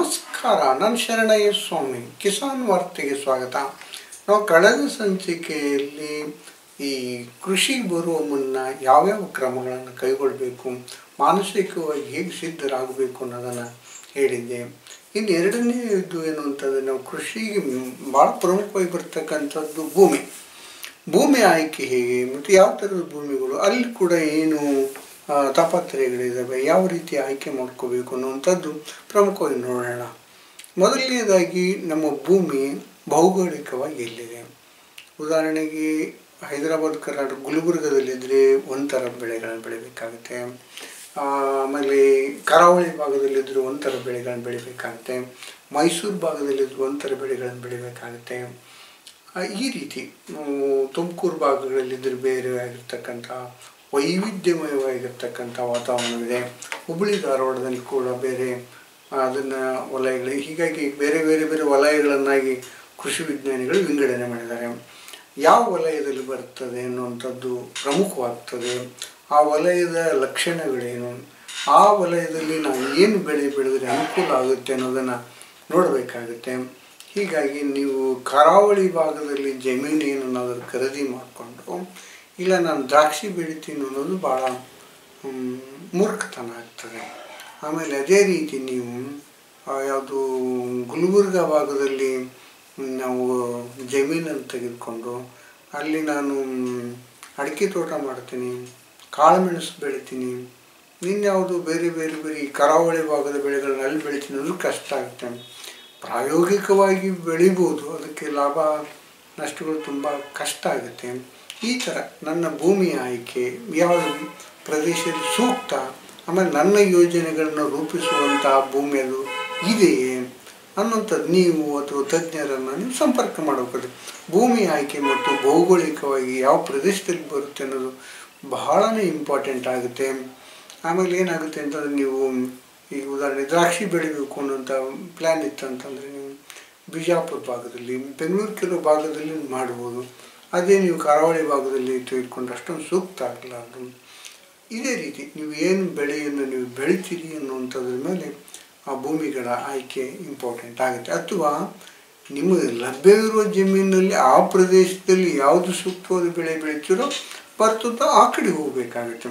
ನಮಸ್ಕಾರ ನಾನು ಶರಣಯ್ಯ ಸ್ವಾಮಿ ಕಿಸಾನ್ ವಾರ್ತೆಗೆ ಸ್ವಾಗತ ನಾವು ಕಳೆದ ಸಂಚಿಕೆಯಲ್ಲಿ ಈ ಕೃಷಿಗೆ ಬರುವ ಮುನ್ನ ಯಾವ್ಯಾವ ಕ್ರಮಗಳನ್ನು ಕೈಗೊಳ್ಳಬೇಕು ಮಾನಸಿಕವಾಗಿ ಹೇಗೆ ಸಿದ್ಧರಾಗಬೇಕು ಅನ್ನೋದನ್ನು ಹೇಳಿದ್ದೆ ಇನ್ನು ಎರಡನೇದು ಏನು ಅಂತಂದರೆ ನಾವು ಕೃಷಿಗೆ ಭಾಳ ಪ್ರಮುಖವಾಗಿ ಬರ್ತಕ್ಕಂಥದ್ದು ಭೂಮಿ ಭೂಮಿ ಆಯ್ಕೆ ಹೇಗೆ ಮತ್ತು ಯಾವ ಥರದ ಭೂಮಿಗಳು ಅಲ್ಲಿ ಕೂಡ ಏನು ಆ, ತಾಪತ್ರಯಗಳಿದ್ದಾವೆ ಯಾವ ರೀತಿ ಆಯ್ಕೆ ಮಾಡ್ಕೋಬೇಕು ಅನ್ನುವಂಥದ್ದು ಪ್ರಮುಖವಾಗಿ ನೋಡೋಣ ಮೊದಲನೇದಾಗಿ ನಮ್ಮ ಭೂಮಿ ಭೌಗೋಳಿಕವಾಗಿ ಎಲ್ಲಿದೆ ಉದಾಹರಣೆಗೆ ಹೈದರಾಬಾದ್ ಕರ್ನಾಟಕ ಗುಲ್ಬರ್ಗದಲ್ಲಿದ್ದರೆ ಒಂಥರ ಬೆಳೆಗಳನ್ನು ಬೆಳಿಬೇಕಾಗುತ್ತೆ ಆ, ಆಮೇಲೆ ಕರಾವಳಿ ಭಾಗದಲ್ಲಿದ್ದರೆ ಒಂಥರ ಬೆಳೆಗಳನ್ನು ಬೆಳಿಬೇಕಾಗುತ್ತೆ ಮೈಸೂರು ಭಾಗದಲ್ಲಿದ್ದರೆ ಒಂಥರ ಬೆಳೆಗಳನ್ನು ಬೆಳಿಬೇಕಾಗುತ್ತೆ ಆ, ಈ ರೀತಿ ತುಮಕೂರು ಭಾಗಗಳಲ್ಲಿದ್ದರೆ ಬೇರೆ ಆಗಿರ್ತಕ್ಕಂಥ ವೈವಿಧ್ಯಮಯವಾಗಿರ್ತಕ್ಕಂಥ ವಾತಾವರಣವಿದೆ ಹುಬ್ಬಳ್ಳಿ ಧಾರವಾಡದಲ್ಲಿ ಕೂಡ ಬೇರೆ ಅದನ್ನು ವಲಯಗಳು ಹೀಗಾಗಿ ಬೇರೆ ಬೇರೆ ಬೇರೆ ವಲಯಗಳನ್ನಾಗಿ ಕೃಷಿ ವಿಜ್ಞಾನಿಗಳು ವಿಂಗಡಣೆ ಮಾಡಿದ್ದಾರೆ ಯಾವ ವಲಯದಲ್ಲಿ ಬರ್ತದೆ ಅನ್ನುವಂಥದ್ದು ಪ್ರಮುಖವಾಗ್ತದೆ ಆ ವಲಯದ ಲಕ್ಷಣಗಳೇನು ಆ ವಲಯದಲ್ಲಿ ನಾವು ಏನು ಬೆಳೆ ಬೆಳೆದರೆ ಅನುಕೂಲ ಆಗುತ್ತೆ ಅನ್ನೋದನ್ನು ನೋಡಬೇಕಾಗುತ್ತೆ ಹೀಗಾಗಿ ನೀವು ಕರಾವಳಿ ಭಾಗದಲ್ಲಿ ಜಮೀನು ಏನನ್ನಾದರೂ ಖರೀದಿ ಮಾಡಿಕೊಂಡು ಇಲ್ಲ ನಾನು ದ್ರಾಕ್ಷಿ ಬೆಳಿತೀನಿ ಅನ್ನೋದು ಭಾಳ ಹ್ಮ್, ಮೂರ್ಖತನ ಆಗ್ತದೆ ಆಮೇಲೆ ಅದೇ ರೀತಿ ನೀವು ಯಾವುದು ಗುಲ್ಬರ್ಗ ಭಾಗದಲ್ಲಿ ನಾವು ಜಮೀನನ್ನು ತೆಗೆದುಕೊಂಡು ಅಲ್ಲಿ ನಾನು ಮ್, ಅಡಿಕೆ ತೋಟ ಮಾಡ್ತೀನಿ ಕಾಳುಮೆಣಸು ಬೆಳಿತೀನಿ ಇನ್ಯಾವುದು ಬೇರೆ ಬೇರೆ ಬೇರೆ ಈ ಕರಾವಳಿ ಭಾಗದ ಬೆಳೆಗಳನ್ನ ಅಲ್ಲಿ ಬೆಳಿತೀನಿ ಅಂದ್ರೆ ಕಷ್ಟ ಆಗುತ್ತೆ ಪ್ರಾಯೋಗಿಕವಾಗಿ ಬೆಳಿಬೋದು ಅದಕ್ಕೆ ಲಾಭ ನಷ್ಟಗಳು ತುಂಬ ಕಷ್ಟ ಆಗುತ್ತೆ ಈ ಥರ ನನ್ನ ಭೂಮಿಯ ಆಯ್ಕೆ ಯಾವ ಪ್ರದೇಶದಲ್ಲಿ ಸೂಕ್ತ ಆಮೇಲೆ ನನ್ನ ಯೋಜನೆಗಳನ್ನು ರೂಪಿಸುವಂತಹ ಭೂಮಿ ಅದು ಇದೆಯೇ ಅನ್ನೋಂಥದ್ದು ನೀವು ಅಥವಾ ತಜ್ಞರನ್ನು ನೀವು ಸಂಪರ್ಕ ಮಾಡಬೇಕು ಭೂಮಿ ಆಯ್ಕೆ ಮತ್ತು ಭೌಗೋಳಿಕವಾಗಿ ಯಾವ ಪ್ರದೇಶದಲ್ಲಿ ಬರುತ್ತೆ ಅನ್ನೋದು ಬಹಳನೇ ಇಂಪಾರ್ಟೆಂಟ್ ಆಗುತ್ತೆ ಆಮೇಲೆ ಏನಾಗುತ್ತೆ ಅಂತಂದರೆ ನೀವು ಈಗ ಉದಾಹರಣೆ ದ್ರಾಕ್ಷಿ ಬೆಳಿಬೇಕು ಅನ್ನೋಂಥ ಪ್ಲ್ಯಾನ್ ಇತ್ತು ಅಂತಂದರೆ ನೀವು ಬಿಜಾಪುರ ಭಾಗದಲ್ಲಿ ಬೆಂಗಳೂರು ಕೆಲವು ಭಾಗದಲ್ಲಿ ಮಾಡ್ಬೋದು ಅದೇ ನೀವು ಕರಾವಳಿ ಭಾಗದಲ್ಲಿ ತೆಗೆದುಕೊಂಡು ಅಷ್ಟೊಂದು ಸೂಕ್ತ ಆಗಲ್ಲ ಅದು ಇದೇ ರೀತಿ ನೀವು ಏನು ಬೆಳೆಯನ್ನು ನೀವು ಬೆಳಿತೀರಿ ಅನ್ನುವಂಥದ್ರ ಮೇಲೆ ಆ ಭೂಮಿಗಳ ಆಯ್ಕೆ ಇಂಪಾರ್ಟೆಂಟ್ ಆಗುತ್ತೆ ಅಥವಾ ನಿಮಗೆ ಲಭ್ಯವಿರುವ ಜಮೀನಿನಲ್ಲಿ ಆ ಪ್ರದೇಶದಲ್ಲಿ ಯಾವುದು ಸೂಕ್ತವಾದ ಬೆಳೆ ಬೆಳಿತೀರೋ ಬರ್ತದೋ ಆ ಕಡೆ ಹೋಗಬೇಕಾಗುತ್ತೆ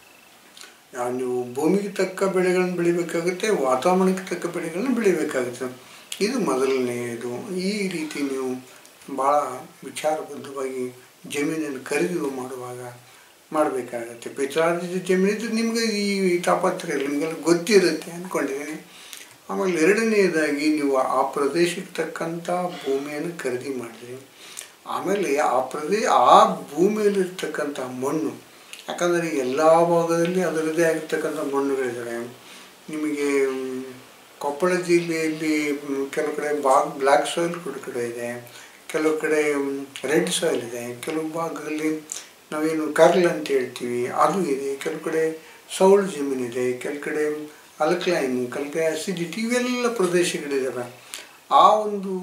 ಯಾವ ನೀವು ಭೂಮಿಗೆ ತಕ್ಕ ಬೆಳೆಗಳನ್ನು ಬೆಳಿಬೇಕಾಗುತ್ತೆ ವಾತಾವರಣಕ್ಕೆ ತಕ್ಕ ಬೆಳೆಗಳನ್ನು ಬೆಳಿಬೇಕಾಗುತ್ತೆ ಇದು ಮೊದಲನೆಯದು ಈ ರೀತಿ ನೀವು ಭಾಳ ವಿಚಾರಬದ್ಧವಾಗಿ ಜಮೀನನ್ನು ಖರೀದಿ ಮಾಡುವಾಗ ಮಾಡಬೇಕಾಗತ್ತೆ ಪಿತ್ರಾರ್ಜಿತ ಜಮೀನಿದ್ದು ನಿಮಗೆ ಈ ತಾಪತ್ರೆ ನಿಮಗೆಲ್ಲ ಗೊತ್ತಿರುತ್ತೆ ಅಂದ್ಕೊಂಡಿದ್ದೀನಿ ಆಮೇಲೆ ಎರಡನೆಯದಾಗಿ ನೀವು ಆ ಪ್ರದೇಶಕ್ಕೆ ತಕ್ಕಂಥ ಭೂಮಿಯನ್ನು ಖರೀದಿ ಮಾಡಿರಿ ಆಮೇಲೆ ಆ ಪ್ರದೇಶ ಆ ಭೂಮಿಯಲ್ಲಿರ್ತಕ್ಕಂಥ ಮಣ್ಣು ಯಾಕಂದರೆ ಎಲ್ಲ ಭಾಗದಲ್ಲಿ ಅದರದ್ದೇ ಆಗಿರ್ತಕ್ಕಂಥ ಮಣ್ಣುಗಳಿದ್ದಾವೆ ನಿಮಗೆ ಮ್, ಕೊಪ್ಪಳ ಜಿಲ್ಲೆಯಲ್ಲಿ ಮ್, ಕೆಲವು ಕಡೆ ಬಾಗ್ ಬ್ಲ್ಯಾಕ್ ಸಾಯಿಲ್ ಕೂಡ ಕಡೆ ಇದೆ ಕೆಲವು ಕಡೆ ರೆಡ್ ಸಾಯಿಲ್ ಇದೆ ಕೆಲವು ಭಾಗದಲ್ಲಿ ನಾವೇನು ಕರ್ಲ್ ಅಂತ ಹೇಳ್ತೀವಿ ಅದು ಇದೆ ಕೆಲವು ಕಡೆ ಸೌಳು ಜಮೀನಿದೆ ಕೆಲವು ಕಡೆ ಅಲ್ಕ್ಲೈನ್ ಕೆಲವು ಕಡೆ ಅಸಿಡಿಟಿ ಇವೆಲ್ಲ ಪ್ರದೇಶಗಳಿದ್ದಾವೆ ಆ ಒಂದು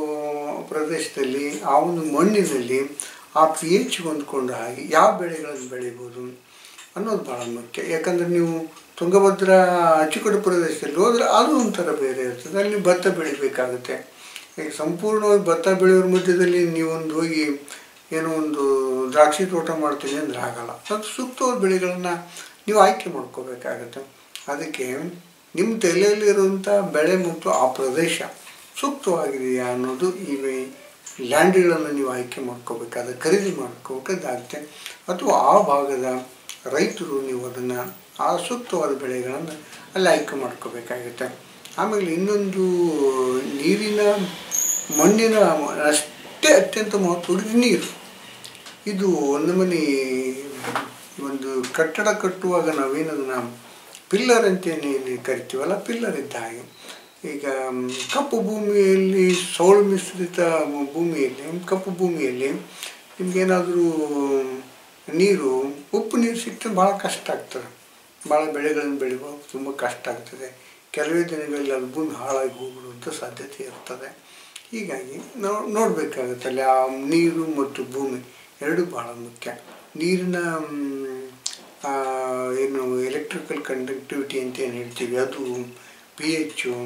ಪ್ರದೇಶದಲ್ಲಿ ಆ ಒಂದು ಮಣ್ಣಿನಲ್ಲಿ ಆ ಪಿ ಎಚ್ ಹೊಂದ್ಕೊಂಡು ಹಾಗೆ ಯಾವ ಬೆಳೆಗಳನ್ನು ಬೆಳಿಬೋದು ಅನ್ನೋದು ಭಾಳ ಮುಖ್ಯ ಯಾಕಂದರೆ ನೀವು ತುಂಗಭದ್ರಾ ಅಚ್ಚುಕಟ್ಟು ಪ್ರದೇಶದಲ್ಲಿ ಹೋದರೆ ಅದು ಒಂಥರ ಬೇರೆ ಇರ್ತದೆ ಅಲ್ಲಿ ಭತ್ತ ಬೆಳಿಬೇಕಾಗುತ್ತೆ ಈಗ ಸಂಪೂರ್ಣವಾಗಿ ಭತ್ತ ಬೆಳೆಯೋರ ಮಧ್ಯದಲ್ಲಿ ನೀವೊಂದು ಹೋಗಿ ಏನೋ ಒಂದು ದ್ರಾಕ್ಷಿ ತೋಟ ಮಾಡ್ತೀನಿ ಅಂದ್ರೆ ಆಗಲ್ಲ ಅದು ಸೂಕ್ತವಾದ ಬೆಳೆಗಳನ್ನು ನೀವು ಆಯ್ಕೆ ಮಾಡ್ಕೋಬೇಕಾಗತ್ತೆ ಅದಕ್ಕೆ ನಿಮ್ಮ ತಲೆಯಲ್ಲಿರುವಂಥ ಬೆಳೆ ಮತ್ತು ಆ ಪ್ರದೇಶ ಸೂಕ್ತವಾಗಿದೆಯಾ ಅನ್ನೋದು ಈ ಲ್ಯಾಂಡ್ಗಳನ್ನು ನೀವು ಆಯ್ಕೆ ಮಾಡ್ಕೋಬೇಕಾದ್ರೆ ಖರೀದಿ ಮಾಡ್ಕೋಬೇಕಾಗುತ್ತೆ ಅಥವಾ ಆ ಭಾಗದ ರೈತರು ನೀವು ಅದನ್ನು ಆ ಸೂಕ್ತವಾದ ಬೆಳೆಗಳನ್ನು ಅಲ್ಲಿ ಆಯ್ಕೆ ಮಾಡ್ಕೋಬೇಕಾಗುತ್ತೆ ಆಮೇಲೆ ಇನ್ನೊಂದು ನೀರಿನ ಮಣ್ಣಿನ ಅಷ್ಟೇ ಅತ್ಯಂತ ಮಹತ್ವದ್ದು ನೀರು ಇದು ಒಂದು ಮನೆ ಒಂದು ಕಟ್ಟಡ ಕಟ್ಟುವಾಗ ನಾವೇನದನ್ನು ಪಿಲ್ಲರ್ ಅಂತೇನು ಕರಿತೀವಲ್ಲ ಪಿಲ್ಲರ್ ಇದ್ದ ಹಾಗೆ ಈಗ ಮ್, ಕಪ್ಪು ಭೂಮಿಯಲ್ಲಿ ಸೌಳು ಮಿಶ್ರಿತ ಭೂಮಿಯಲ್ಲಿ ಕಪ್ಪು ಭೂಮಿಯಲ್ಲಿ ನಿಮಗೇನಾದರೂ ನೀರು ಉಪ್ಪು ನೀರು ಸಿಕ್ತರೆ ಭಾಳ ಕಷ್ಟ ಆಗ್ತದೆ ಭಾಳ ಬೆಳೆಗಳನ್ನು ಬೆಳೆಯುವಾಗ ತುಂಬ ಕಷ್ಟ ಆಗ್ತದೆ ಕೆಲವೇ ದಿನಗಳಲ್ಲಿ ಅದು ಭೂಮಿ ಹಾಳಾಗಿ ಹೋಗ್ಬಿಡುವಂಥ ಸಾಧ್ಯತೆ ಇರ್ತದೆ ಹೀಗಾಗಿ ನಾವು ನೋಡಬೇಕಾಗುತ್ತೆ ಅಲ್ಲಿ ಆ ನೀರು ಮತ್ತು ಭೂಮಿ ಎರಡೂ ಭಾಳ ಮುಖ್ಯ ನೀರಿನ ಮ್, ಆ, ಏನು ಎಲೆಕ್ಟ್ರಿಕಲ್ ಕಂಡಕ್ಟಿವಿಟಿ ಅಂತ ಏನು ಹೇಳ್ತೀವಿ ಅದು ಪಿ ಎಚ್ಚು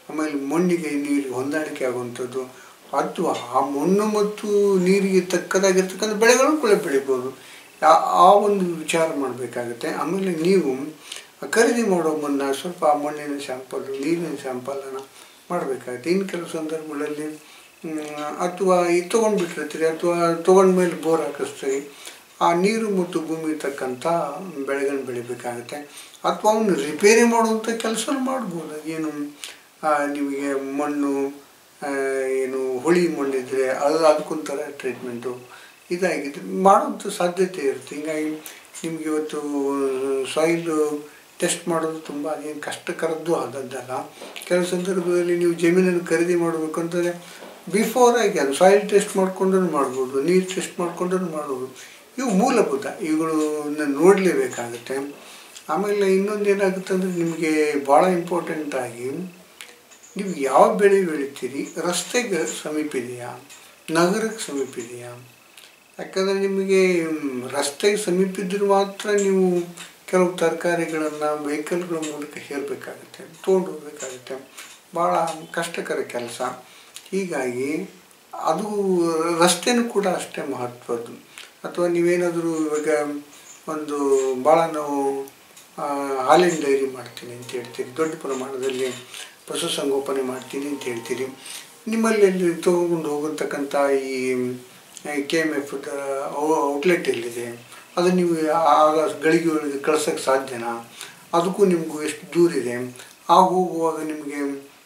ಆಮೇಲೆ ಮಣ್ಣಿಗೆ ನೀರಿಗೆ ಹೊಂದಾಣಿಕೆ ಆಗುವಂಥದ್ದು ಅಥವಾ ಆ ಮಣ್ಣು ಮತ್ತು ನೀರಿಗೆ ತಕ್ಕದಾಗಿರ್ತಕ್ಕಂಥ ಬೆಳೆಗಳನ್ನು ಕೂಡ ಬೆಳಿಬೋದು ಆ ಆ ಒಂದು ವಿಚಾರ ಮಾಡಬೇಕಾಗುತ್ತೆ ಆಮೇಲೆ ನೀವು ಖರೀದಿ ಮಾಡೋ ಮುನ್ನ ಸ್ವಲ್ಪ ಆ ಮಣ್ಣಿನ ಸ್ಯಾಂಪಲ್ ನೀರಿನ ಸ್ಯಾಂಪಲನ್ನು ಮಾಡಬೇಕಾಗುತ್ತೆ ಇನ್ನು ಕೆಲವು ಸಂದರ್ಭಗಳಲ್ಲಿ ಮ್, ಅಥವಾ ಈ ತೊಗೊಂಡ್ಬಿಟ್ಟಿರ್ತೀರಿ ಅಥವಾ ತೊಗೊಂಡ್ಮೇಲೆ ಬೋರ್ ಹಾಕಿಸ್ತೀರಿ ಆ ನೀರು ಮತ್ತು ಭೂಮಿ ತಕ್ಕಂಥ ಬೆಳೆಗಳನ್ನ ಬೆಳಿಬೇಕಾಗುತ್ತೆ ಅಥವಾ ಅವನು ರಿಪೇರಿ ಮಾಡುವಂಥ ಕೆಲಸ ಮಾಡ್ಬೋದು ಏನು ಆ, ನಿಮಗೆ ಮಣ್ಣು ಆ, ಏನು ಹುಳಿ ಮಣ್ಣಿದ್ರೆ ಅದು ಅದಕ್ಕೊಂಥರ ಟ್ರೀಟ್ಮೆಂಟು ಇದಾಗಿದ್ರೆ ಮಾಡುವಂಥ ಸಾಧ್ಯತೆ ಇರುತ್ತೆ ಹಿಂಗಾಗಿ ನಿಮ್ಗೆ ಇವತ್ತು ಸಾಯಿಲು ಟೆಸ್ಟ್ ಮಾಡೋದು ತುಂಬ ಅದೇನು ಕಷ್ಟಕರದ್ದು ಆದದ್ದಲ್ಲ ಕೆಲವು ಸಂದರ್ಭದಲ್ಲಿ ನೀವು ಜಮೀನನ್ನು ಖರೀದಿ ಮಾಡಬೇಕು ಅಂತಂದರೆ ಬಿಫೋರ್ ಆಗಿ ಅದು ಸಾಯಿಲ್ ಟೆಸ್ಟ್ ಮಾಡ್ಕೊಂಡು ಮಾಡ್ಬೋದು ನೀರು ಟೆಸ್ಟ್ ಮಾಡ್ಕೊಂಡು ಮಾಡ್ಬೋದು ಇವು ಮೂಲಭೂತ ಇವುಗಳನ್ನ ನೋಡಲೇಬೇಕಾಗುತ್ತೆ ಆಮೇಲೆ ಇನ್ನೊಂದು ಏನಾಗುತ್ತೆ ಅಂದರೆ ನಿಮಗೆ ಭಾಳ ಇಂಪಾರ್ಟೆಂಟ್ ಆಗಿ ನೀವು ಯಾವ ಬೆಳೆ ಬೆಳಿತೀರಿ ರಸ್ತೆಗೆ ಸಮೀಪ ಇದೆಯಾ ನಗರಕ್ಕೆ ಸಮೀಪ ಇದೆಯಾ ಯಾಕಂದರೆ ನಿಮಗೆ ಮ್, ರಸ್ತೆಗೆ ಸಮೀಪ ಇದ್ದರೆ ಮಾತ್ರ ನೀವು ಕೆಲವು ತರಕಾರಿಗಳನ್ನು ವೆಹಿಕಲ್ಗಳ ಮೂಲಕ ಹೇರಬೇಕಾಗುತ್ತೆ ತೊಗೊಂಡು ಹೋಗ್ಬೇಕಾಗುತ್ತೆ ಭಾಳ ಕಷ್ಟಕರ ಕೆಲಸ ಹೀಗಾಗಿ ಅದು ರಸ್ತೆನೂ ಕೂಡ ಅಷ್ಟೇ ಮಹತ್ವದ್ದು ಅಥವಾ ನೀವೇನಾದರೂ ಇವಾಗ ಒಂದು ಭಾಳ ನಾವು ಆ, ಹಾಲಿನ ಡೈರಿ ಮಾಡ್ತೀನಿ ಅಂತ ಹೇಳ್ತೀರಿ ದೊಡ್ಡ ಪ್ರಮಾಣದಲ್ಲಿ ಪಶುಸಂಗೋಪನೆ ಮಾಡ್ತೀನಿ ಅಂತ ಹೇಳ್ತೀರಿ ನಿಮ್ಮಲ್ಲಿ ಅಲ್ಲಿ ತೊಗೊಂಡು ಹೋಗತಕ್ಕಂಥ ಈ ಕೆ ಎಮ್ ಎಫ್ ಔಟ್ಲೆಟ್ ಎಲ್ಲಿದೆ ಅದು ನೀವು ಆಗ ಗಳಿಗೆ ಒಳಗೆ ಕಳ್ಸೋಕ್ಕೆ ಸಾಧ್ಯನಾ ಅದಕ್ಕೂ ನಿಮಗೂ ಎಷ್ಟು ದೂರ ಇದೆ ಆಗ ಹೋಗುವಾಗ ನಿಮಗೆ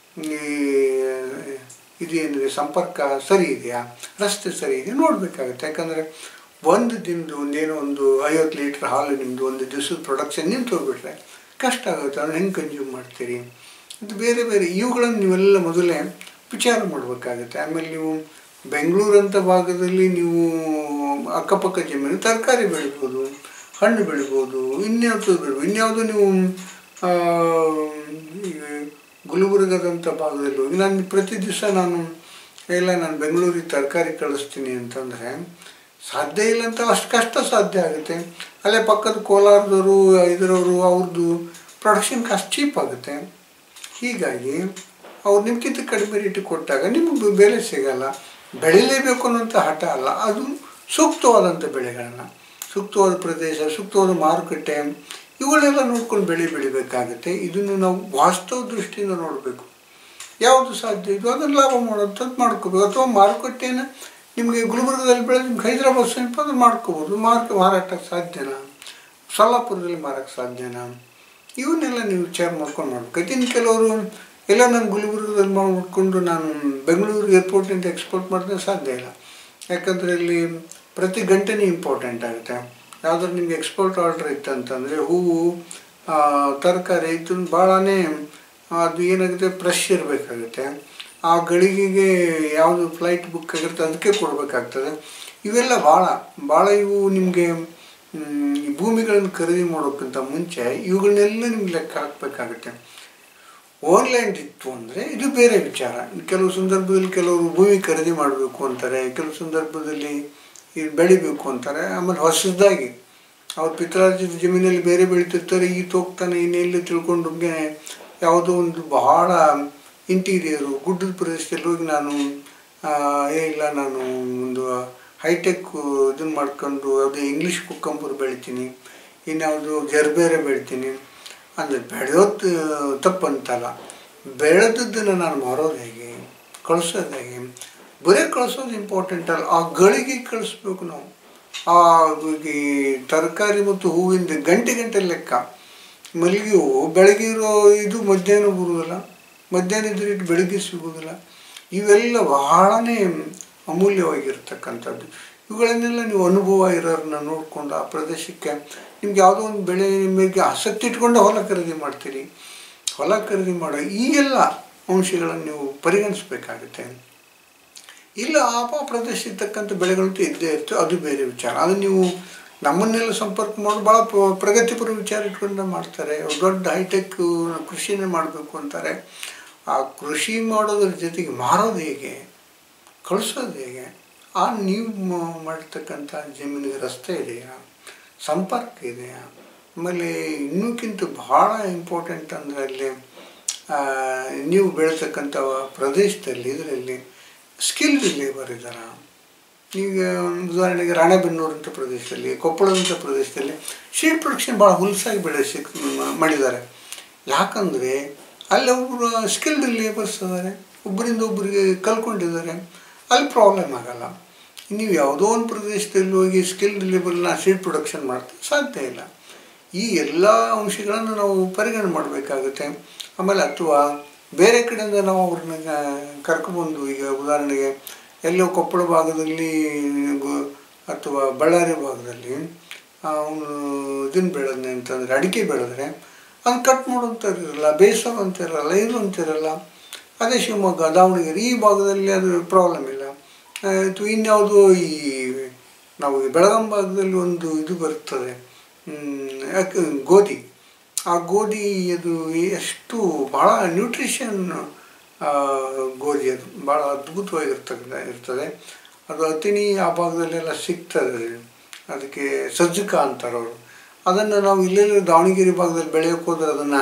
ಇದೇನಿದೆ ಸಂಪರ್ಕ ಸರಿ ಇದೆಯಾ ರಸ್ತೆ ಸರಿ ಇದೆ ನೋಡಬೇಕಾಗುತ್ತೆ ಯಾಕಂದರೆ ಒಂದು ದಿನದ ಒಂದೇನೋ ಒಂದು ಐವತ್ತು ಲೀಟ್ರ್ ಹಾಲು ನಿಮ್ಮದು ಒಂದು ದಿವಸದ ಪ್ರೊಡಕ್ಷನ್ ನಿಂತು ಹೋಗ್ಬಿಟ್ರೆ ಕಷ್ಟ ಆಗುತ್ತೆ ಅದನ್ನು ಹೆಂಗೆ ಕನ್ಸ್ಯೂಮ್ ಮಾಡ್ತೀರಿ ಇದು ಬೇರೆ ಬೇರೆ ಇವುಗಳನ್ನು ನೀವೆಲ್ಲ ಮೊದಲೇ ವಿಚಾರ ಮಾಡಬೇಕಾಗುತ್ತೆ ಆಮೇಲೆ ನೀವು ಬೆಂಗಳೂರಂಥ ಭಾಗದಲ್ಲಿ ನೀವು ಅಕ್ಕಪಕ್ಕ ಜಮೀನು ತರಕಾರಿ ಬೆಳಿಬೋದು ಹಣ್ಣು ಬೆಳಿಬೋದು ಇನ್ಯಾವುದು ಬೆಳಿಬೋದು ಇನ್ಯಾವುದು ನೀವು ಆ, ಈ ಗುಲ್ಬರ್ಗದಂಥ ಭಾಗದಲ್ಲಿ ಹೋಗಿ ನಾನು ಪ್ರತಿ ದಿವಸ ನಾನು ಇಲ್ಲ ನಾನು ಬೆಂಗಳೂರಿಗೆ ತರಕಾರಿ ಕಳಿಸ್ತೀನಿ ಅಂತಂದರೆ ಸಾಧ್ಯ ಇಲ್ಲ ಅಂತ ಅಷ್ಟು ಕಷ್ಟ ಸಾಧ್ಯ ಆಗುತ್ತೆ ಅಲ್ಲೇ ಪಕ್ಕದ ಕೋಲಾರದವರು ಇದರವರು ಅವ್ರದ್ದು ಪ್ರೊಡಕ್ಷನ್ ಕಾಸ್ಟ್ ಚೀಪ್ ಆಗುತ್ತೆ ಹೀಗಾಗಿ ಅವ್ರು ನಿಮ್ಗಿಂತ ಕಡಿಮೆ ರೇಟಿಗೆ ಕೊಟ್ಟಾಗ ನಿಮಗೆ ಬೆಲೆ ಸಿಗಲ್ಲ ಬೆಳಿಲೇಬೇಕು ಅನ್ನೋಂಥ ಹಠ ಅಲ್ಲ ಅದು ಸೂಕ್ತವಾದಂಥ ಬೆಳೆಗಳನ್ನು ಸೂಕ್ತವಾದ ಪ್ರದೇಶ ಸೂಕ್ತವಾದ ಮಾರುಕಟ್ಟೆ ಇವುಗಳೆಲ್ಲ ನೋಡ್ಕೊಂಡು ಬೆಳೆ ಬೆಳಿಬೇಕಾಗುತ್ತೆ ಇದನ್ನು ನಾವು ವಾಸ್ತವ ದೃಷ್ಟಿಯಿಂದ ನೋಡಬೇಕು ಯಾವುದು ಸಾಧ್ಯ ಇದು ಅದನ್ನು ಲಾಭ ಮಾಡೋಂಥದ್ದು ಮಾಡ್ಕೋಬೇಕು ಅಥವಾ ಮಾರುಕಟ್ಟೆನ ನಿಮಗೆ ಗುಲ್ಬರ್ಗದಲ್ಲಿ ಬೆಳೆದು ನಿಮ್ಗೆ ಹೈದರಾಬಾದ್ ಸಮೀಪ ಅದನ್ನು ಮಾಡ್ಕೋಬೋದು ಮಾರ್ಕ ಮಾರಾಟಕ್ಕೆ ಸಾಧ್ಯನಾ ಸೊಲ್ಲಾಪುರದಲ್ಲಿ ಮಾರಕ್ಕೆ ಸಾಧ್ಯನಾ ಇವನ್ನೆಲ್ಲ ನೀವು ವಿಚಾರ ಮಾಡ್ಕೊಂಡು ಮಾಡ್ಬೇಕು ಇನ್ನು ಕೆಲವರು ಎಲ್ಲ ನಾನು ಗುಲ್ಬರ್ಗದಲ್ಲಿ ಮಾಡ್ಕೊಂಡು ನಾನು ಬೆಂಗಳೂರು ಏರ್ಪೋರ್ಟಿಂದ ಎಕ್ಸ್ಪೋರ್ಟ್ ಮಾಡಿದ್ರೆ ಸಾಧ್ಯ ಇಲ್ಲ ಯಾಕಂದರೆ ಇಲ್ಲಿ ಪ್ರತಿ ಗಂಟೆನೇ ಇಂಪಾರ್ಟೆಂಟ್ ಆಗುತ್ತೆ ಯಾವುದಾದ್ರು ನಿಮ್ಗೆ ಎಕ್ಸ್ಪೋರ್ಟ್ ಆರ್ಡ್ರ್ ಇತ್ತು ಅಂತಂದರೆ ಹೂವು ಆ, ತರಕಾರಿ ಇದನ್ನು ಭಾಳನೇ ಅದು ಏನಾಗುತ್ತೆ ಫ್ರೆಶ್ ಇರಬೇಕಾಗುತ್ತೆ ಆ ಗಳಿಗೆಗೆ ಯಾವುದು ಫ್ಲೈಟ್ ಬುಕ್ ಆಗಿರುತ್ತೆ ಅದಕ್ಕೆ ಕೊಡಬೇಕಾಗ್ತದೆ ಇವೆಲ್ಲ ಭಾಳ ಭಾಳ ಇವು ನಿಮಗೆ ಮ್, ಈ ಭೂಮಿಗಳನ್ನು ಖರೀದಿ ಮಾಡೋಕ್ಕಿಂತ ಮುಂಚೆ ಇವುಗಳನ್ನೆಲ್ಲ ನಿಮ್ಗೆ ಲೆಕ್ಕ ಹಾಕಬೇಕಾಗುತ್ತೆ ಓನ್ಲ್ಯಾಂಡ್ ಇತ್ತು ಅಂದರೆ ಇದು ಬೇರೆ ವಿಚಾರ ಕೆಲವು ಸಂದರ್ಭದಲ್ಲಿ ಕೆಲವರು ಭೂಮಿ ಖರೀದಿ ಮಾಡಬೇಕು ಅಂತಾರೆ ಕೆಲವು ಸಂದರ್ಭದಲ್ಲಿ ಇದು ಬೆಳಿಬೇಕು ಅಂತಾರೆ ಆಮೇಲೆ ಹೊಸದಾಗಿ ಅವ್ರ ಪಿತ್ರಾರ್ಜಿತ ಜಮೀನಲ್ಲಿ ಬೇರೆ ಬೆಳೀತಿರ್ತಾರೆ ಈ ಹೋಗ್ತಾನೆ ಇನ್ನೆಲ್ಲಿ ತಿಳ್ಕೊಂಡು ನಮಗೆ ಯಾವುದೋ ಒಂದು ಬಹಳ ಇಂಟೀರಿಯರು ಗುಡ್ಡದ ಪ್ರದೇಶದಲ್ಲಿ ಹೋಗಿ ನಾನು ಆ, ಏ ಇಲ್ಲ ನಾನು ಒಂದು ಹೈಟೆಕ್ ಇದನ್ನು ಮಾಡ್ಕೊಂಡು ಅದು ಇಂಗ್ಲೀಷ್ ಕುಕ್ಕಂಬರು ಬೆಳಿತೀನಿ ಇನ್ಯಾವುದು ಜರ್ಬೇರೆ ಬೆಳಿತೀನಿ ಅಂದರೆ ಬೆಳೆಯೋದು ತಪ್ಪಂತಲ್ಲ ಬೆಳೆದದ್ದನ್ನು ನಾನು ಮಾರೋದು ಹೇಗೆ ಕಳಿಸೋದು ಹೇಗೆ ಬರೀ ಕಳಿಸೋದು ಇಂಪಾರ್ಟೆಂಟ್ ಅಲ್ಲ ಆ ಗಳಿಗೆ ಕಳಿಸ್ಬೇಕು ನಾವು ಆ ಈ ತರಕಾರಿ ಮತ್ತು ಹೂವಿಂದ ಗಂಟೆ ಗಂಟೆ ಲೆಕ್ಕ ಮಲ್ಲಿಗೆ ಹೂವು ಬೆಳಗ್ಗೆ ಇರೋ ಇದು ಮಧ್ಯಾಹ್ನ ಬರುವುದಿಲ್ಲ ಮಧ್ಯಾಹ್ನ ಇದ್ರೆ ಇಟ್ಟು ಬೆಳಗ್ಗೆ ಸಿಗುವುದಿಲ್ಲ ಇವೆಲ್ಲ ಬಹಳನೇ ಅಮೂಲ್ಯವಾಗಿರ್ತಕ್ಕಂಥದ್ದು ಇವುಗಳನ್ನೆಲ್ಲ ನೀವು ಅನುಭವ ಇರೋರನ್ನ ನೋಡಿಕೊಂಡು ಆ ಪ್ರದೇಶಕ್ಕೆ ನಿಮ್ಗೆ ಯಾವುದೋ ಒಂದು ಬೆಳೆ ಮೇಲೆ ಆಸಕ್ತಿ ಇಟ್ಕೊಂಡು ಹೊಲ ಖರೀದಿ ಮಾಡ್ತೀರಿ ಹೊಲ ಖರೀದಿ ಮಾಡೋ ಈ ಎಲ್ಲ ಅಂಶಗಳನ್ನು ನೀವು ಪರಿಗಣಿಸ್ಬೇಕಾಗುತ್ತೆ ಇಲ್ಲ ಆ ಆ ಪ್ರದೇಶಕ್ಕೆ ತಕ್ಕಂಥ ಬೆಳೆಗಳಂತೂ ಇದ್ದೇ ಇರ್ತವೆ ಅದು ಬೇರೆ ವಿಚಾರ ಅದು ನೀವು ನಮ್ಮನ್ನೆಲ್ಲ ಸಂಪರ್ಕ ಮಾಡಿ ಭಾಳ ಪ- ಪ್ರಗತಿಪರ ವಿಚಾರ ಇಟ್ಕೊಂಡು ಮಾಡ್ತಾರೆ ದೊಡ್ಡ ಹೈಟೆಕ್ ಕೃಷಿನೇ ಮಾಡಬೇಕು ಅಂತಾರೆ ಆ ಕೃಷಿ ಮಾಡೋದ್ರ ಜೊತೆಗೆ ಮಾರೋದು ಹೇಗೆ ಕಳಿಸೋದು ಹೇಗೆ ಆ ನೀವು ಮ- ಮಾಡಿರ್ತಕ್ಕಂಥ ಜಮೀನಿಗೆ ರಸ್ತೆ ಇದೆಯಾ ಸಂಪರ್ಕ ಇದೆಯಾ ಆಮೇಲೆ ಇನ್ನೂಕ್ಕಿಂತ ಭಾಳ ಇಂಪಾರ್ಟೆಂಟ್ ಅಂದರೆ ಅಲ್ಲಿ ಆ, ನೀವು ಬೆಳೀತಕ್ಕಂಥ ಪ್ರದೇಶದಲ್ಲಿ ಇದರಲ್ಲಿ ಸ್ಕಿಲ್ಡ್ ಲೇಬರ್ ಇದ್ದಾರಾ ಈಗ ಉದಾಹರಣೆಗೆ ರಾಣೆಬೆನ್ನೂರಂಥ ಪ್ರದೇಶದಲ್ಲಿ ಕೊಪ್ಪಳದಂಥ ಪ್ರದೇಶದಲ್ಲಿ ಶೀಟ್ ಪ್ರೊಡಕ್ಷನ್ ಭಾಳ ಹುಲ್ಸಾಗಿ ಬೆಳೆಸಿ ಮಾಡಿದ್ದಾರೆ ಯಾಕಂದರೆ ಅಲ್ಲಿ ಒಬ್ಬರು ಸ್ಕಿಲ್ಡ್ ಲೇಬರ್ಸ್ ಇದ್ದಾರೆ ಒಬ್ಬರಿಂದ ಒಬ್ಬರಿಗೆ ಕಲ್ಕೊಂಡಿದ್ದಾರೆ ಅಲ್ಲಿ ಪ್ರಾಬ್ಲಮ್ ಆಗಲ್ಲ ನೀವು ಯಾವುದೋ ಒಂದು ಪ್ರದೇಶದಲ್ಲಿ ಹೋಗಿ ಸ್ಕಿಲ್ಡ್ ಲೇಬರ್ನ ಸೀಡ್ ಪ್ರೊಡಕ್ಷನ್ ಮಾಡ್ತಾರೆ ಸಾಧ್ಯ ಇಲ್ಲ ಈ ಎಲ್ಲ ಅಂಶಗಳನ್ನು ನಾವು ಪರಿಗಣನೆ ಮಾಡಬೇಕಾಗುತ್ತೆ ಆಮೇಲೆ ಅಥವಾ ಬೇರೆ ಕಡೆಯಿಂದ ನಾವು ಅವ್ರನ್ನ ಕರ್ಕೊಬಂದು ಈಗ ಉದಾಹರಣೆಗೆ ಎಲ್ಲೋ ಕೊಪ್ಪಳ ಭಾಗದಲ್ಲಿ ಗು- ಅಥವಾ ಬಳ್ಳಾರಿ ಭಾಗದಲ್ಲಿ ಅವನು ಇದನ್ನು ಬೆಳೆದ್ನೆ ಅಂತಂದರೆ ಅಡಿಕೆ ಬೆಳೆದ್ರೆ ಅದನ್ನು ಕಟ್ ಮಾಡೋಂಥ ಇರಲ್ಲ ಬೇಯಿಸೋದು ಅಂತ ಇರಲ್ಲ ಇದು ಅಂತ ಇರಲ್ಲ ಅದೇ ಶಿವಮೊಗ್ಗ ದಾವಣಗೆರೆ ಈ ಭಾಗದಲ್ಲಿ ಅದು ಪ್ರಾಬ್ಲಮ್ ಇಲ್ಲ ಅಥವಾ ಇನ್ಯಾವುದೋ ಈ ನಾವು ಈ ಬೆಳಗಾಂ ಭಾಗದಲ್ಲಿ ಒಂದು ಇದು ಬರ್ತದೆ ಹ್ಮ್, ಯಾಕೆ ಗೋಧಿ ಆ ಗೋಧಿ ಅದು ಎಷ್ಟು ಭಾಳ ನ್ಯೂಟ್ರಿಷನ್ ಗೋಧಿ ಅದು ಭಾಳ ಅದ್ಭುತವಾಗಿರ್ತಕ್ಕಂಥ ಇರ್ತದೆ ಅದು ಅತಿನಿ ಆ ಭಾಗದಲ್ಲೆಲ್ಲ ಸಿಗ್ತದೆ ಅದಕ್ಕೆ ಸಜ್ಜಕ ಅಂತಾರೆ ಅವರು ಅದನ್ನು ನಾವು ಇಲ್ಲೆಲ್ಲ ದಾವಣಗೆರೆ ಭಾಗದಲ್ಲಿ ಬೆಳೆಯೋಕೆ ಹೋದ್ರೆ ಅದನ್ನು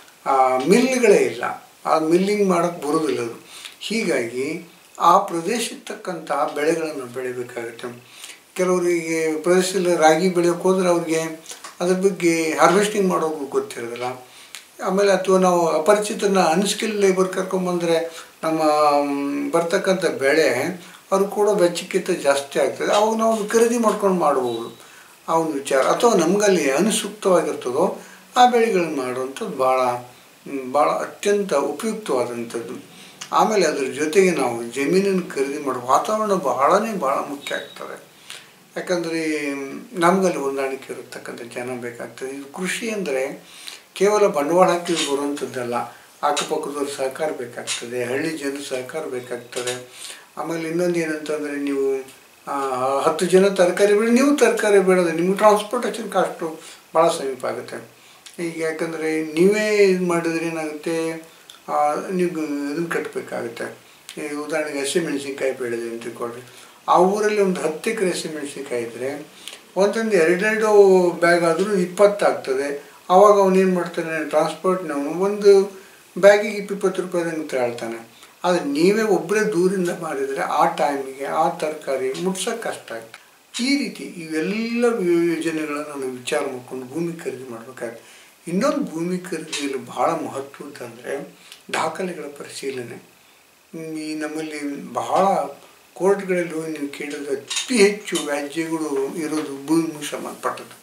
ಮಿಲ್ಗಳೇ ಇಲ್ಲ ಆ ಮಿಲ್ಲಿಂಗ್ ಮಾಡೋಕ್ಕೆ ಬರೋದಿಲ್ಲ ಅದು ಹೀಗಾಗಿ ಆ ಪ್ರದೇಶಕ್ಕೆ ತಕ್ಕಂತಹ ಬೆಳೆಗಳನ್ನು ಬೆಳಿಬೇಕಾಗುತ್ತೆ ಕೆಲವರಿಗೆ ಪ್ರದೇಶದಲ್ಲಿ ರಾಗಿ ಬೆಳೆಯೋಕೆ ಹೋದ್ರೆ ಅವ್ರಿಗೆ ಅದ್ರ ಬಗ್ಗೆ ಹಾರ್ವೆಸ್ಟಿಂಗ್ ಮಾಡೋಕ್ಕೂ ಗೊತ್ತಿರೋದಿಲ್ಲ ಆಮೇಲೆ ಅಥವಾ ನಾವು ಅಪರಿಚಿತನ ಅನ್ಸ್ಕಿಲ್ ಲೇಬರ್ ಕರ್ಕೊಂಬಂದರೆ ನಮ್ಮ ಮ್, ಬರ್ತಕ್ಕಂಥ ಬೆಳೆ ಅವ್ರು ಕೂಡ ವೆಚ್ಚಕ್ಕಿಂತ ಜಾಸ್ತಿ ಆಗ್ತದೆ ಅವಾಗ ನಾವು ಅದನ್ನ ಖರೀದಿ ಮಾಡ್ಕೊಂಡು ಮಾಡ್ಬೋದು ಆ ಒಂದು ವಿಚಾರ ಅಥವಾ ನಮಗಲ್ಲಿ ಅನುಸೂಕ್ತವಾಗಿರ್ತದೋ ಆ ಬೆಳೆಗಳನ್ನ ಮಾಡುವಂಥದ್ದು ಭಾಳ ಮ್, ಭಾಳ ಅತ್ಯಂತ ಉಪಯುಕ್ತವಾದಂಥದ್ದು ಆಮೇಲೆ ಅದ್ರ ಜೊತೆಗೆ ನಾವು ಜಮೀನನ್ನು ಖರೀದಿ ಮಾಡೋ ವಾತಾವರಣ ಬಹಳನೇ ಭಾಳ ಮುಖ್ಯ ಆಗ್ತದೆ ಯಾಕಂದರೆ ನಮಗಲ್ಲಿ ಹೊಂದಾಣಿಕೆ ಇರತಕ್ಕಂಥ ಜನ ಬೇಕಾಗ್ತದೆ ಇದು ಕೃಷಿ ಅಂದರೆ ಕೇವಲ ಬಂಡವಾಳ ಹಾಕಿ ಬರುವಂಥದ್ದಲ್ಲ ಅಕ್ಕಪಕ್ಕದವ್ರ ಸಹಕಾರ ಬೇಕಾಗ್ತದೆ ಹಳ್ಳಿ ಜನರ ಸಹಕಾರ ಬೇಕಾಗ್ತದೆ ಆಮೇಲೆ ಇನ್ನೊಂದು ಏನಂತಂದರೆ ನೀವು ಆ, ಹತ್ತು ಜನ ತರಕಾರಿ ಬೆಳೆ ನೀವು ತರಕಾರಿ ಬೆಳೆದ್ರೆ ನಿಮ್ಗೆ ಟ್ರಾನ್ಸ್ಪೋರ್ಟೇಷನ್ ಕಾಸ್ಟು ಭಾಳ ಸಮೀಪ ಆಗುತ್ತೆ ಈಗ ಯಾಕಂದರೆ ನೀವೇ ಇದು ಮಾಡಿದ್ರೆ ಏನಾಗುತ್ತೆ ಆ, ನೀವು ಇದನ್ನು ಕಟ್ಟಬೇಕಾಗುತ್ತೆ ಈಗ ಉದಾಹರಣೆಗೆ ಹಸಿಮೆಣಸಿನ್ಕಾಯಿ ಬೆಳೆದೆ ಅಂತ ತಿಳ್ಕೊಳ್ರಿ ಆ ಊರಲ್ಲಿ ಒಂದು ಹತ್ತು ಎಕರೆ ಹಸಿಮೆಣಸಿನ್ಕಾಯಿ ಇದ್ದರೆ ಒಂದೊಂದು ಎರಡೆರಡು ಬ್ಯಾಗ್ ಆದರೂ ಇಪ್ಪತ್ತಾಗ್ತದೆ ಆವಾಗ ಅವನೇನು ಮಾಡ್ತಾನೆ ಟ್ರಾನ್ಸ್ಪೋರ್ಟ್ನವನು ಒಂದು ಬ್ಯಾಗಿಗೆ ಇಪ್ಪಿಪ್ಪತ್ತು ರೂಪಾಯಿದಂಗೆ ತಗೊಳ್ತಾನೆ ಆದರೆ ನೀವೇ ಒಬ್ಬರೇ ದೂರಿಂದ ಮಾಡಿದರೆ ಆ ಟೈಮಿಗೆ ಆ ತರಕಾರಿ ಮುಟ್ಸೋಕ್ಕೆ ಕಷ್ಟ ಆಗ್ತದೆ ಈ ರೀತಿ ಇವೆಲ್ಲ ಯೋಜನೆಗಳನ್ನು ನಾವು ವಿಚಾರ ಮಾಡ್ಕೊಂಡು ಭೂಮಿ ಖರೀದಿ ಮಾಡಬೇಕಾಗುತ್ತೆ ಇನ್ನೊಂದು ಭೂಮಿ ಖರೀದಿಯಲ್ಲಿ ಭಾಳ ಮಹತ್ವದಂದರೆ ದಾಖಲೆಗಳ ಪರಿಶೀಲನೆ ಹ್ಮ್, ಈ ನಮ್ಮಲ್ಲಿ ಬಹಳ ಕೋರ್ಟ್ಗಳಲ್ಲಿ ಹೋಗಿ ನೀವು ಕೇಳಿದ್ರೆ ಅತಿ ಹೆಚ್ಚು ವ್ಯಾಜ್ಯಗಳು ಇರೋದು ಭೂಮಿಗೆ ಸಂಬಂಧಪಟ್ಟದ್ದು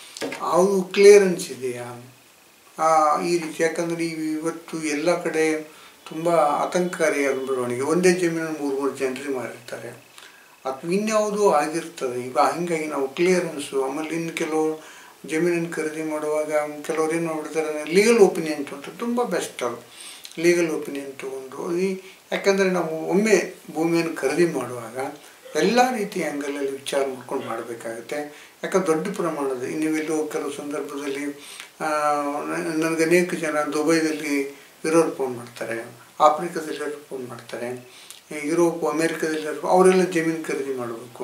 ಅವು ಕ್ಲಿಯರೆನ್ಸ್ ಇದೆಯಾ ಆ, ಈ ರೀತಿ ಯಾಕಂದರೆ ಈ ಇವತ್ತು ಎಲ್ಲ ಕಡೆ ತುಂಬ ಆತಂಕಕಾರಿಯಾದ ಬೆಳವಣಿಗೆ ಒಂದೇ ಜಮೀನನ್ನು ಮೂರು ಮೂರು ಜನರಿಗೆ ಮಾಡಿರ್ತಾರೆ ಅಥವಾ ಇನ್ಯಾವುದೋ ಆಗಿರ್ತದೆ ಈಗ ಹೀಗಾಗಿ ನಾವು ಕ್ಲಿಯರೆನ್ಸು ಆಮೇಲೆ ಇನ್ನು ಕೆಲವು ಜಮೀನನ್ನು ಖರೀದಿ ಮಾಡುವಾಗ ಕೆಲವ್ರು ಏನು ಮಾಡ್ಬಿಡ್ತಾರೆ ಲೀಗಲ್ ಒಪಿನಿಯನ್ ಅಂತ ತುಂಬ ಬೆಸ್ಟ್ ಅದು ಲೀಗಲ್ ಒಪಿನಿಯನ್ ತೊಗೊಂಡು ಈ ಯಾಕಂದರೆ ನಾವು ಒಮ್ಮೆ ಭೂಮಿಯನ್ನು ಖರೀದಿ ಮಾಡುವಾಗ ಎಲ್ಲ ರೀತಿಯ ಆ್ಯಂಗಲಲ್ಲಿ ವಿಚಾರ ಮಾಡ್ಕೊಂಡು ಮಾಡಬೇಕಾಗುತ್ತೆ ಯಾಕಂದ್ರೆ ದೊಡ್ಡ ಪ್ರಮಾಣದ ನೀವೆಲ್ಲೋ ಕೆಲವು ಸಂದರ್ಭದಲ್ಲಿ ಆ, ನ- ನನಗೆ ಅನೇಕ ಜನ ದುಬೈದಲ್ಲಿ ಇರೋರು ಫೋನ್ ಮಾಡ್ತಾರೆ ಆಫ್ರಿಕಾದಲ್ಲಿ ಫೋನ್ ಮಾಡ್ತಾರೆ ಈ ಯುರೋಪ್ ಅಮೇರಿಕಾದಲ್ಲಿ ಇರೋರು ಅವರೆಲ್ಲ ಜಮೀನು ಖರೀದಿ ಮಾಡಬೇಕು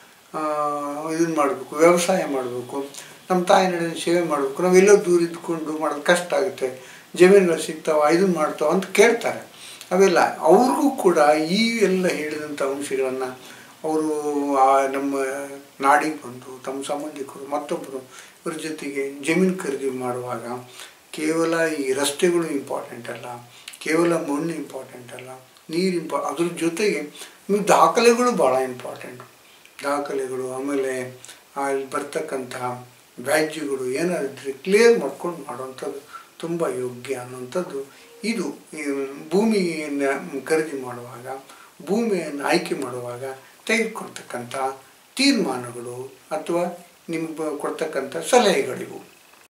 ಇದನ್ನು ಮಾಡಬೇಕು ವ್ಯವಸಾಯ ಮಾಡಬೇಕು ನಮ್ಮ ತಾಯಿ ನಡೆದ ಸೇವೆ ಮಾಡಬೇಕು ನಾವೆಲ್ಲೋ ದೂರ ಇದ್ಕೊಂಡು ಮಾಡೋದು ಕಷ್ಟ ಆಗುತ್ತೆ ಜಮೀನುಗಳು ಸಿಗ್ತಾವ ಇದನ್ನು ಮಾಡ್ತಾವ ಅಂತ ಕೇಳ್ತಾರೆ ಅವೆಲ್ಲ ಅವ್ರಿಗೂ ಕೂಡ ಈ ಎಲ್ಲ ಹೇಳಿದಂಥ ಅಂಶಗಳನ್ನು ಅವರು ಆ ನಮ್ಮ ನಾಡಿಗೆ ಬಂದು ತಮ್ಮ ಸಂಬಂಧಿಕರು ಮತ್ತೊಬ್ಬರು ಇವ್ರ ಜೊತೆಗೆ ಜಮೀನು ಖರೀದಿ ಮಾಡುವಾಗ ಕೇವಲ ಈ ರಸ್ತೆಗಳು ಇಂಪಾರ್ಟೆಂಟ್ ಅಲ್ಲ ಕೇವಲ ಮಣ್ಣು ಇಂಪಾರ್ಟೆಂಟ್ ಅಲ್ಲ ನೀರು ಇಂಪಾ ಅದ್ರ ಜೊತೆಗೆ ನೀವು ದಾಖಲೆಗಳು ಭಾಳ ಇಂಪಾರ್ಟೆಂಟ್ ದಾಖಲೆಗಳು ಆಮೇಲೆ ಅಲ್ಲಿ ಬರ್ತಕ್ಕಂತಹ ವ್ಯಾಜ್ಯಗಳು ಏನಾದ್ರೆ ಕ್ಲಿಯರ್ ಮಾಡ್ಕೊಂಡು ಮಾಡುವಂಥದ್ದು ತುಂಬ ಯೋಗ್ಯ ಅನ್ನುವಂಥದ್ದು ಇದು ಈ ಭೂಮಿಯನ್ನು ಖರೀದಿ ಮಾಡುವಾಗ ಭೂಮಿಯನ್ನು ಆಯ್ಕೆ ಮಾಡುವಾಗ ತೆಗೆದುಕೊಳ್ತಕ್ಕಂಥ ತೀರ್ಮಾನಗಳು ಅಥವಾ ನಿಮ್ಗೆ ಕೊಡ್ತಕ್ಕಂಥ ಸಲಹೆಗಳಿವು